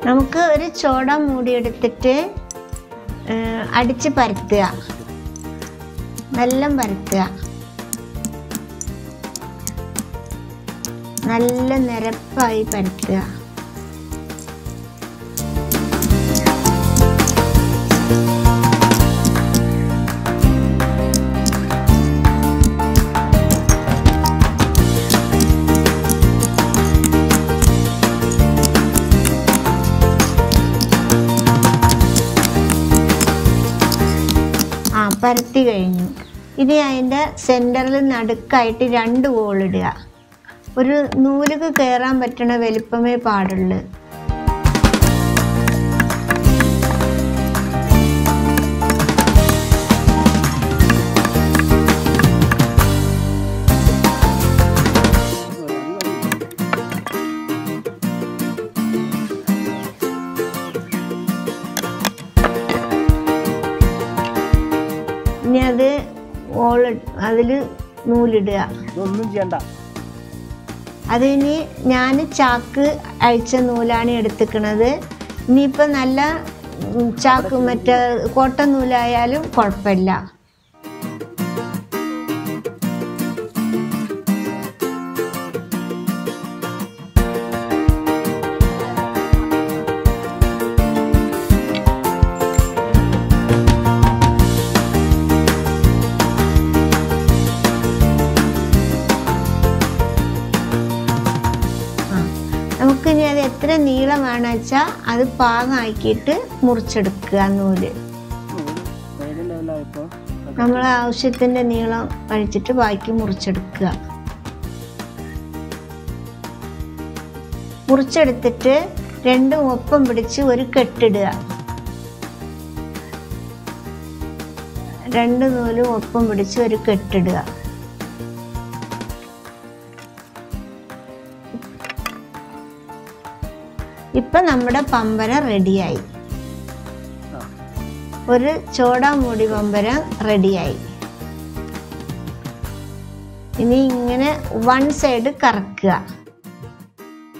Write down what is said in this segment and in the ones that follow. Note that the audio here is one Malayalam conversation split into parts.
നമുക്ക് ഒരു ചോട മൂടിയെടുത്തിട്ട് ഏഹ്, അടിച്ച് പരത്തുക നല്ല പരത്തുക നല്ല നിരപ്പായി പരത്തുക ആ പരത്തി കഴിഞ്ഞു ഇനി അതിൻ്റെ സെൻറ്ററിൽ നടുക്കായിട്ട് രണ്ട് ഹോളിടുക ഒരു നൂലുക്ക് കയറാൻ പറ്റണ വലിപ്പമേ പാടുള്ളൂ ഇനി അത് ഹോളി അതിൽ നൂലിടുക ഇതൊന്നും ചെയ്യണ്ട അത് ഇനി ഞാൻ ചാക്ക് അഴിച്ച നൂലാണ് എടുത്തിക്കണത് ഇനിയിപ്പോൾ നല്ല ഉം, ചാക്ക് മറ്റേ കോട്ടൺ നൂലായാലും കുഴപ്പമില്ല ആ നമുക്കിനി അത് എത്ര നീളം വേണമെന്ന് വെച്ചാൽ അത് പാകമാക്കിയിട്ട് മുറിച്ചെടുക്കുക നൂല് ഏത് ലെവലായപ്പോൾ നമ്മൾ ആവശ്യത്തിൻ്റെ നീളം കഴിച്ചിട്ട് ബാക്കി മുറിച്ചെടുക്കുക മുറിച്ചെടുത്തിട്ട് രണ്ടും ഒപ്പം പിടിച്ച് ഒരു കെട്ടിടുക രണ്ട് നൂലും ഒപ്പം പിടിച്ച് ഒരു കെട്ടിടുക ഇപ്പം നമ്മുടെ പമ്പര റെഡിയായി ഒരു ചോടാമൂടി പമ്പരം റെഡിയായി ഇനി ഇങ്ങനെ വൺ സൈഡ് കറക്കുക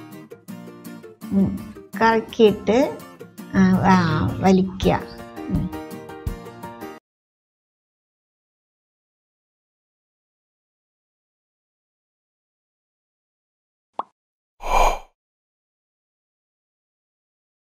ഉം. കറക്കിയിട്ട് ആ, ആ, വലിക്കുക ഉം.